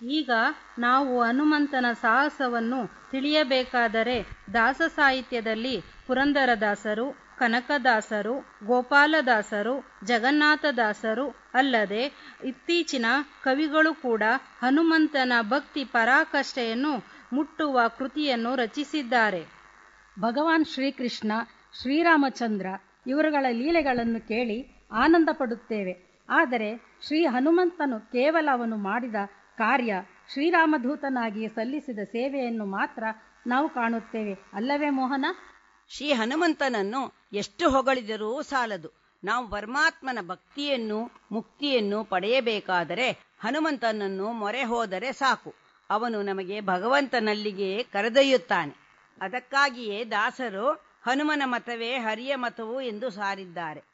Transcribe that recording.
ಈಗ ನಾವು ಹನುಮಂತನ ಸಾಹಸವನ್ನು ತಿಳಿಯಬೇಕಾದರೆ ದಾಸ ಸಾಹಿತ್ಯದಲ್ಲಿ ಪುರಂದರದಾಸರು ಕನಕದಾಸರು ಗೋಪಾಲದಾಸರು ಜಗನ್ನಾಥದಾಸರು ಅಲ್ಲದೆ ಇತ್ತೀಚಿನ ಕವಿಗಳು ಕೂಡ ಹನುಮಂತನ ಭಕ್ತಿ ಪರಾಕಾಷ್ಠೆಯನ್ನು ಮುಟ್ಟುವ ಕೃತಿಯನ್ನು ರಚಿಸಿದ್ದಾರೆ ಭಗವಾನ್ ಶ್ರೀಕೃಷ್ಣ ಶ್ರೀರಾಮಚಂದ್ರ ಇವರುಗಳ ಲೀಲೆಗಳನ್ನು ಕೇಳಿ ಆನಂದ ಪಡುತ್ತೇವೆ ಆದರೆ ಶ್ರೀ ಹನುಮಂತನು ಕೇವಲ ಅವನು ಮಾಡಿದ ಕಾರ್ಯ ಶ್ರೀರಾಮದೂತನಾಗಿ ಸಲ್ಲಿಸಿದ ಸೇವೆಯನ್ನು ಮಾತ್ರ ನಾವು ಕಾಣುತ್ತೇವೆ ಅಲ್ಲವೇ ಮೋಹನ ಶ್ರೀ ಹನುಮಂತನನ್ನು ಎಷ್ಟು ಹೊಗಳಿದರೂ ಸಾಲದು ನಾವು ಪರಮಾತ್ಮನ ಭಕ್ತಿಯನ್ನು ಮುಕ್ತಿಯನ್ನು ಪಡೆಯಬೇಕಾದರೆ ಹನುಮಂತನನ್ನು ಮೊರೆ ಹೋದರೆ ಸಾಕು ಅವನು ನಮಗೆ ಭಗವಂತನಲ್ಲಿಗೆ ಕರೆದೊಯ್ಯುತ್ತಾನೆ ಅದಕ್ಕಾಗಿಯೇ ದಾಸರು ಹನುಮನ ಮತವೇ ಹರಿಯ ಮತವು ಎಂದು ಸಾರಿದ್ದಾರೆ